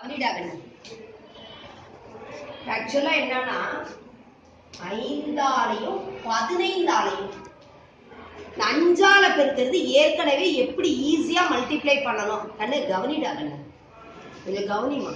பண்ணிட்டாங்க ஆக்சுவலா என்னன்னா ஐந்தாலையும் பதினைந்தாலையும் இந்த அஞ்சால பெருக்கிறது ஏற்கனவே எப்படி ஈஸியா மல்டிப்ளை பண்ணணும் கண்ணு கவனிடா கண்ணு கொஞ்சம் கவனிமா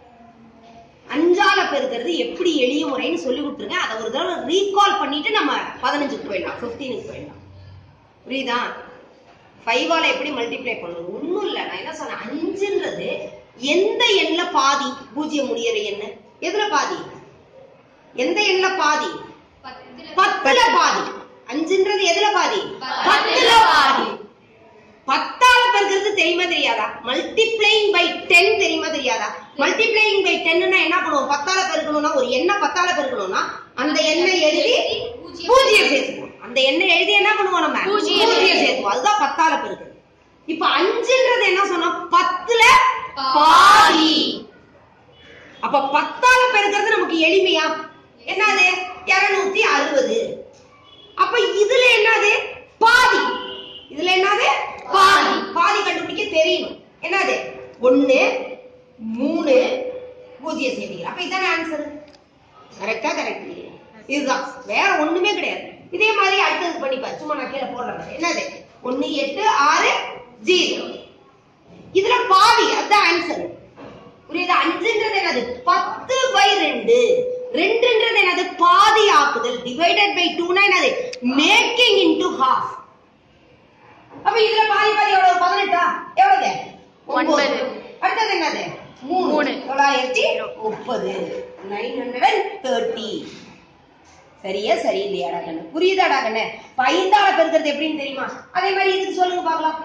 அஞ்சால பெருக்கிறது எப்படி எளிய முறைன்னு சொல்லி கொடுத்துருங்க அதை ஒரு தடவை ரீகால் பண்ணிட்டு நம்ம பதினஞ்சுக்கு போயிடலாம் பிப்டீனுக்கு போயிடலாம் புரியுதா ஃபைவால எப்படி மல்டிப்ளை பண்ணணும் ஒண்ணும் இல்ல நான் என்ன சொன்னேன் அஞ்சுன்றது எந்த எண்ல பாதி பூஜ்ஜியம் முடியற எண்ணு எதுல பாதி எந்த எண்ல பாதி பத்துல பாதி அஞ்சுன்றது எதுல பாதி பத்துல பாதி பத்தால பெருக்கிறது தெரியுமா தெரியாதா மல்டிப்ளைங் பை டென் தெரியுமா தெரியாதா மல்டிப்ளைங் பை டென்னா என்ன பண்ணுவோம் பத்தால பெருக்கணும்னா ஒரு எண்ணை பத்தால பெருக்கணும்னா அந்த எண்ணை எழுதி பூஜ்ஜியம் சேர்த்துக்கணும் அந்த எண்ணை எழுதி என்ன பண்ணுவோம் நம்ம பூஜ்ஜியம் பூஜ்ஜியம் சேர்த்துவோம் அதுதான் பத்தால பெருக்கிறது இப்ப அஞ்சுன்றது என்ன சொன்னோம் பத்துல பாதி அப்ப பத்தால பெருக்கிறது நமக்கு எளிமையா என்னது இருநூத்தி அறுபது அப்ப இதுல என்னது பாதி இதுல என்னது பாதி பாதி கண்டுபிடிக்க தெரியணும் என்னது ஒண்ணு மூணு பூஜ்ஜியம் சேர்த்தீங்க அப்ப இதான ஆன்சர் கரெக்டா கரெக்ட் இதுதான் வேற ஒண்ணுமே கிடையாது இதே மாதிரி அடுத்தது பண்ணிப்பாரு சும்மா நான் கீழே போடுறேன் பாரு. என்னது ஒண்ணு எட்டு ஆறு ஜீரோ இதுல பாதி அதுதான் ஆன்சர் புரியுதா அஞ்சுன்றது என்னது பத்து பை ரெண்டு ரெண்டுன்றது என்னது பாதி ஆக்குதல் டிவைடட் பை டூனா என்னது மேக்கிங் இன்டு ஹாஃப் அப்ப இதுல பாதி பாதி எவ்வளவு பதினெட்டா எவ்வளவு ஒன்பது. அடுத்தது என்னது மூணு மூணு. தொள்ளாயிரத்தி முப்பது நைன் ஹண்ட்ரட் அண்ட் தேர்ட்டி சரியா சரி இல்லையாடா கண்ணு புரியுதாடா கண்ணு இப்ப ஐந்தால பெருக்கிறது எப்படின்னு தெரியுமா அதே மாதிரி இதுக்கு சொல்லுங்க பார்க்கலாம்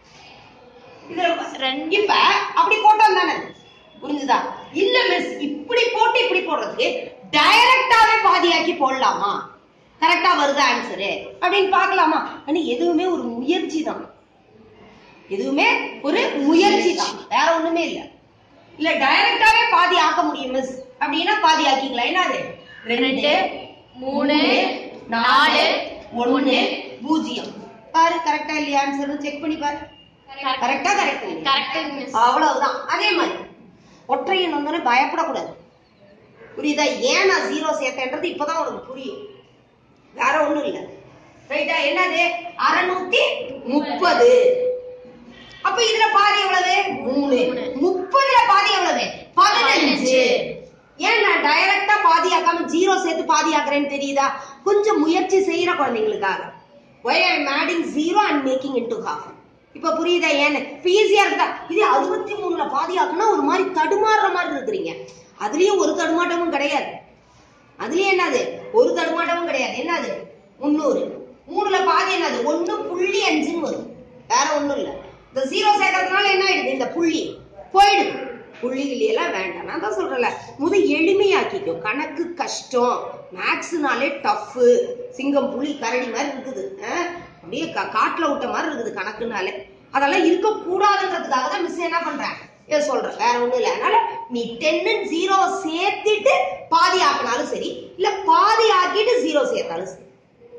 இதுல ரெண்டு. இப்ப அப்படி போட்டோம் தானே புரிஞ்சுதா இல்ல மிஸ் இப்படி போட்டு இப்படி போடுறதுக்கு டைரக்டாவே பாதியாக்கி போடலாமா கரெக்டா வருதா ஆன்சரு அப்படின்னு பார்க்கலாமா ஆனா எதுவுமே ஒரு முயற்சி தான் எதுவுமே ஒரு முயற்சி தான் வேற ஒண்ணுமே இல்ல இல்ல டைரக்டாவே பாதி ஆக்க முடியும் மிஸ் அப்படின்னா பாதி ஆக்கிக்கலாம் என்னது ரெண்டு மூணு நாலு ஒண்ணு பூஜ்ஜியம் பாரு கரெக்டா இல்லையா ஆன்சர் செக் பண்ணி பாரு கரெக்டா கரெக்ட் கரெக்ட் மிஸ் அவ்வளவுதான் அதே மாதிரி ஒற்றை எண் வந்தோடனே பயப்படக்கூடாது புரியுதா ஏன் நான் ஜீரோ சேர்த்தேன்றது இப்பதான் உனக்கு புரியும் வேற ஒண்ணும் இல்ல ரைட்டா என்னது அறுநூத்தி முப்பது அப்ப இதுல பாதி எவ்வளவு மூணு முப்பதுல பாதி எவ்வளவு பதினஞ்சு ஏன் நான் டைரக்டா பாதி ஆக்காம ஜீரோ சேர்த்து பாதி ஆக்குறேன்னு தெரியுதா கொஞ்சம் முயற்சி செய்யற குழந்தைங்களுக்காக why i am adding zero and making into half இப்ப புரியுதா ஏன்னு இப்ப ஈஸியா இருக்குதா இது அறுபத்தி மூணுல பாதி ஆக்குனா ஒரு மாதிரி தடுமாறுற மாதிரி இருக்கிறீங்க அதுலயும் ஒரு தடுமாட்டமும் கிடையாது அதுலயும் என்னது ஒரு தடுமாட்டமும் கிடையாது என்னது முந்நூறு மூணுல பாதி என்னது ஒண்ணு புள்ளி அஞ்சுன்னு வரும் வேற ஒண்ணும் இல்ல இந்த ஜீரோ சேர்க்கறதுனால என்ன ஆயிடுது இந்த புள்ளி போயிடுது புள்ளி எல்லாம் வேண்டாம் நான் தான் சொல்றேன்ல முத எளிமையாக்கிக்கோ கணக்கு கஷ்டம் மேக்ஸ்னாலே டஃப் சிங்கம் புலி கரடி மாதிரி இருக்குது அஹ், அப்படியே கா- காட்டுல விட்ட மாதிரி இருக்குது கணக்குனாலே அதெல்லாம் இருக்க கூடாதுன்றதுக்காக தான் மிஸ் என்ன பண்றேன் இதை சொல்றேன் வேற ஒண்ணும் இல்ல அதனால நீ டென்னு ஜீரோ சேர்த்துட்டு பாதி ஆக்கினாலும் சரி இல்ல பாதி ஆக்கிட்டு ஜீரோ சேர்த்தாலும் சரி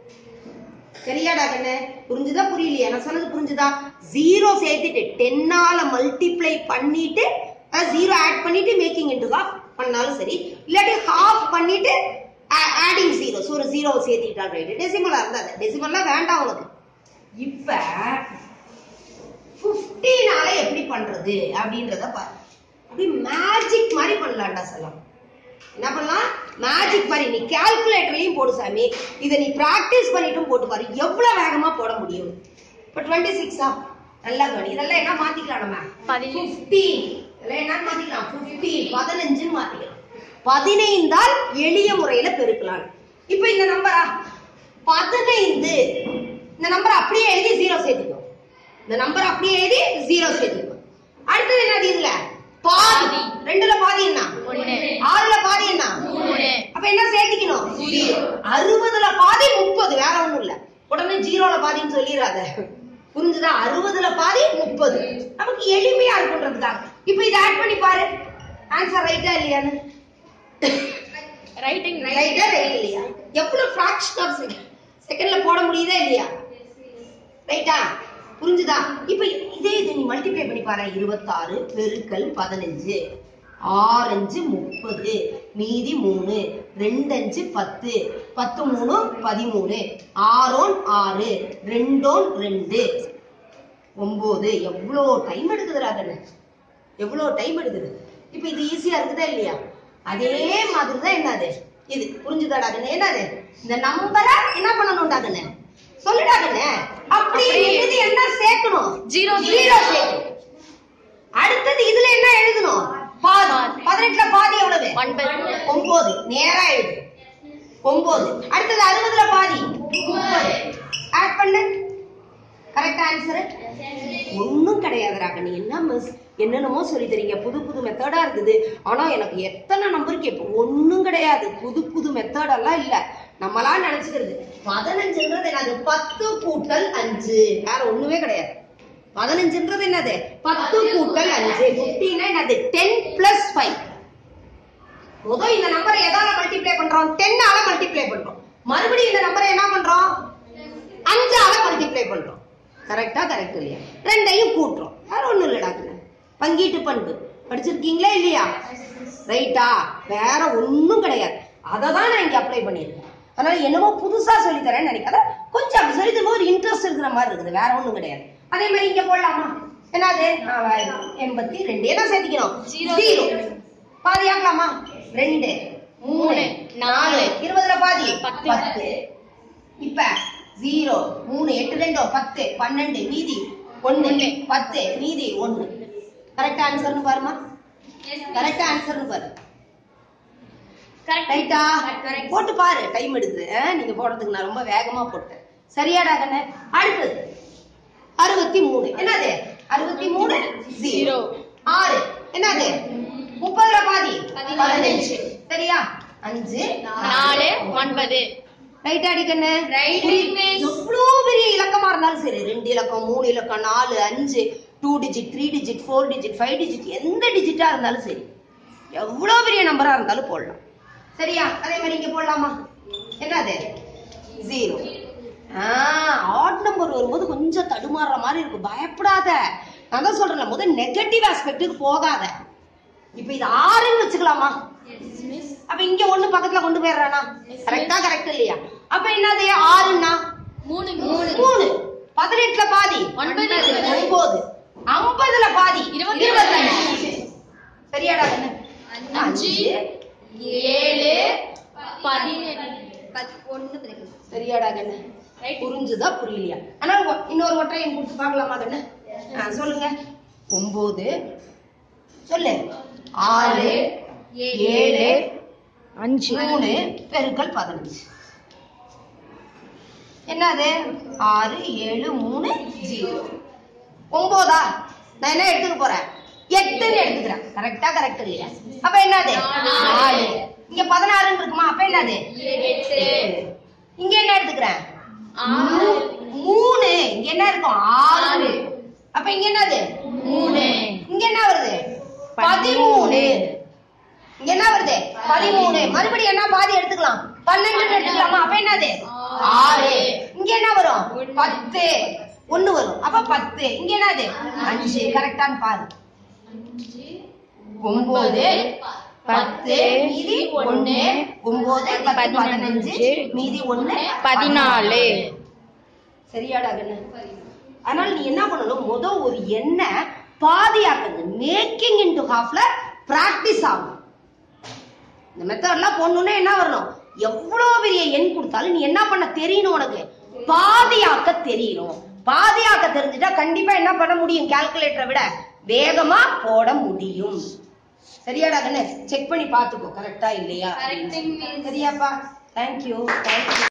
சரியாடா கண்ணு புரிஞ்சுதா புரியலையா நான் சொன்னது புரிஞ்சுதா ஜீரோ சேர்த்துட்டு டென்னால மல்டிப்ளை பண்ணிட்டு ஜீரோ ஆட் பண்ணிட்டு மேக்கிங் இன்டு ஹாஃப் பண்ணாலும் சரி இல்லாட்டி ஹாஃப் பண்ணிட்டு ஆடிங் ஜீரோஸ் ஒரு ஜீரோ சேர்த்திட்டா ரைட் டெசிமலா இருந்தா டெசிமல்லாம் வேண்டாம் உனக்கு இப்ப 15 னால எப்படி பண்றது அப்படின்றத பாரு அப்படி மேஜிக் மாதிரி பண்ணலாம்டா செல்லம் என்ன பண்ணலாம் மேஜிக் மாதிரி நீ கால்குலேட்டர்லயும் போடு சாமி இதை நீ பிராக்டிஸ் பண்ணிட்டும் போட்டு பாரு எவ்வளவு வேகமா போட முடியும் இப்ப டுவெண்ட்டி சிக்ஸா நல்லா கவனி இதெல்லாம் என்ன மாத்திக்கலாம் நம்ம பதினேழு. 15 இதெல்லாம் என்ன மாத்திக்கலாம் 15 பதினஞ்சுன்னு மாத்திக்கலாம் பதினைந்தால் எளிய முறையில பெருக்கலாம் இப்ப இந்த நம்பரா பதினைந்து இந்த நம்பர் அப்படியே எழுதி ஜீரோ சேர்த்துக்கோ இந்த நம்பர் அப்படியே எழுதி ஜீரோ சேர்த்துக்கோ அடுத்தது என்னது இதுல பாதி ரெண்டுல பாதி என்ன ஒண்ணு ஆறுல பாதி என்ன மூணு அப்ப என்ன சேர்த்துக்கணும் அறுபதுல பாதி முப்பது வேற ஒண்ணும் இல்ல உடனே ஜீரோல பாதின்னு சொல்லிடாத புரிஞ்சுதா அறுபதுல பாதி முப்பது நமக்கு எளிமையா இருக்குன்றதுக்காக இப்ப இதை ஆட் பண்ணி பாரு ஆன்சர் ரைட்டா இல்லையான்னு ரைட்டிங் ரைட்டா ரைட் இல்லையா எவ்வளவு ஃபிராக்ஷன் ஆஃப் செகண்ட் செகண்ட்ல போட முடியுதா இல்லையா ரைட்டா புரிஞ்சுதா இப்ப இதே இது நீ மல்டிப்ளை பண்ணி பாரு இருபத்தாறு பெருக்கல் பதினஞ்சு ஆறஞ்சு முப்பது மீதி மூணு ரெண்டஞ்சு பத்து பத்து மூணு பதிமூணு ஆறோன் ஆறு ரெண்டோன் ரெண்டு ஒன்பது எவ்வளோ டைம் எடுக்குதுடா கண்ணு எவ்வளோ டைம் எடுக்குது இப்போ இது ஈஸியா இருக்குதா இல்லையா அதே மாதிரி தான் என்னது இது புரிஞ்சுதாடா கண்ணு என்னது இந்த நம்பரை என்ன பண்ணணும்டா கண்ணு சொல்லுடா கண்ணு அப்படி எழுதி என்ன சேர்க்கணும் Zero ஜீரோ சேர்க்கணும் அடுத்தது இதுல என்ன எழுதணும் பாதி பதினெட்டுல பாதி எவ்வளவு ஒன்பது ஒன்பது நேரா எழுது ஒன்பது அடுத்தது அறுபதுல பாதி முப்பது ஆட் பண்ணு கரெக்ட் ஆன்சர் ஒண்ணும் கிடையாதுடா நீ என்ன மிஸ் என்னென்னமோ சொல்லி தரீங்க புது புது மெத்தடா இருக்குது ஆனா எனக்கு எத்தனை நம்பர் கேட்போம் ஒண்ணும் கிடையாது புது புது மெத்தடெல்லாம் இல்ல நம்மளா நினைச்சுக்கிறது பதினஞ்சுன்றது என்னது பத்து கூட்டல் அஞ்சு வேற ஒண்ணுமே கிடையாது பதினஞ்சுன்றது என்னது பத்து கூட்டல் அஞ்சு பிப்டீனா என்னது டென் பிளஸ் ஃபைவ் முதல் இந்த நம்பரை எதால மல்டிப்ளை பண்றோம் டென்னால மல்டிப்ளை பண்றோம் மறுபடியும் இந்த நம்பரை என்ன பண்றோம் அஞ்சால மல்டிப்ளை பண்றோம் கரெக்டா கரெக்ட் இல்லையா ரெண்டையும் கூட்டுறோம் வேற ஒண்ணும் இல்லடா கண்ணு. பங்கீட்டு பண்பு படிச்சிருக்கீங்களா இல்லையா ரைட்டா வேற ஒண்ணும் கிடையாது அதை தான் நான் இங்க அப்ளை பண்ணியிருக்கேன் அதனால என்னமோ புதுசா சொல்லி தரேன்னு நினைக்காத கொஞ்சம் அப்படி சொல்லி தரும்போது ஒரு இன்ட்ரெஸ்ட் இருக்கிற மாதிரி இருக்குது வேற ஒண்ணும் கிடையாது அதே மாதிரி இங்க போடலாமா என்னது நாலாயிரம் எண்பத்தி ரெண்டு என்ன சேர்த்திக்கணும் Zero. ஜீரோ பாதி ஆக்கலாமா ரெண்டு மூணு நாலு இருபதுல பாதி பத்து. பத்து இப்ப ஜீரோ மூணு எட்டு ரெண்டோ பத்து பன்னெண்டு மீதி ஒண்ணு பத்து மீதி ஒண்ணு கரெக்ட் ஆன்சர்னு பாருமா கரெக்ட் ஆன்சர்னு பாரு ரைட்டா போட்டு பாரு டைம் எடுக்குது ஆ, நீங்க போடுறதுக்கு நான் ரொம்ப வேகமா போட்டேன் சரியாடா கண்ணு அடுத்தது அறுபத்தி மூணு என்னது அறுபத்தி மூணு ஜீரோ ஆறு என்னது முப்பதுல பாதி பதினஞ்சு சரியா அஞ்சு நாலு ஒன்பது ரைட் அடிக்கண்ணு Right, miss. எவ்வளோ பெரிய இலக்கமா இருந்தாலும் சரி ரெண்டு இலக்கம் மூணு இலக்கம் நாலு அஞ்சு two digit three digit four digit five digit எந்த டிஜிட்டா இருந்தாலும் சரி எவ்வளோ பெரிய நம்பரா இருந்தாலும் போடலாம் சரியா அதே மாதிரி இங்க போடலாமா என்னது ஜீரோ ஆட் நம்பர் வரும்போது கொஞ்சம் தடுமாறுற மாதிரி இருக்கும் பயப்படாத நான் தான் சொல்றேன்ல முதல் நெகட்டிவ் ஆஸ்பெக்ட்டுக்கு போகாத இப்ப இது ஆறுன்னு வச்சுக்கலாமா அப்ப இங்க ஒண்ணு பக்கத்துல கொண்டு போயிடுறானா கரெக்டா கரெக்ட் இல்லையா அப்ப என்னது ஆறுன்னா மூணு மூணு மூணு பதினெட்டுல பாதி ஒன்பது. ஒன்பது ஐம்பதுல பாதி இருபத்தி இருபத்தஞ்சு சரியாடா கண்ணு அஞ்சு ஏழு பதினெட்டு ஒண்ணு சரியாடா கண்ணு புரிஞ்சுதா புரியலையா ஆனா ஒ- இன்னொரு ஒற்றையன் கொடுத்து பார்க்கலாமா கண்ணு ஆ, சொல்லுங்க ஒன்பது சொல்லு ஆறு ஏழு அஞ்சு மூணு பெருக்கல் பதினஞ்சு என்னது ஆறு ஏழு மூணு ஜீரோ ஒன்பதா நான் என்ன எடுத்துக்க போறேன் எட்டுன்னு எடுத்துக்கிறேன் கரெக்டா கரெக்ட் இல்லையா அப்ப என்னது நாலு இங்க பதினாறுன்னு இருக்குமா அப்ப என்னது எட்டு இங்க என்ன எடுத்துக்கிறேன் ஆறு மூணு இங்க என்ன இருக்கும் ஆறு அப்ப இங்க என்னது மூணு இங்க என்ன வருது பதிமூணு இங்க என்ன வருது பதிமூணு மறுபடியும் என்ன பாதி எடுத்துக்கலாம் பன்னெண்டு எடுத்துக்கலாமா அப்ப என்னது ஆறு இங்க என்ன வரும் பத்து ஒண்ணு வரும் அப்ப பத்து இங்க என்னது அஞ்சு கரெக்டான்னு பாரு ஒன்பது பத்து மீதி ஒண்ணு ஒன்பது பத்து பதினஞ்சு மீதி ஒண்ணு பதினாலு. சரியாடா கண்ணு அதனால நீ என்ன பண்ணணும் முத ஒரு எண்ணை பாதியாக்குது மேக்கிங் இன்டு ஹாஃப்ல பிராக்டிஸ் ஆகும் இந்த மெத்தட்லாம் போடணும்னா என்ன வரணும் எவ்வளவு பெரிய எண் கொடுத்தாலும் நீ என்ன பண்ண தெரியணும் உனக்கு பாதியாக்க தெரியணும் பாதியாக்க தெரிஞ்சுட்டா கண்டிப்பா என்ன பண்ண முடியும் கால்குலேட்டரை விட வேகமா போட முடியும் சரியாடா கண்ணு செக் பண்ணி பாத்துக்கோ கரெக்டா இல்லையா Correct, miss. சரியாப்பா தேங்க்யூ தேங்க்யூ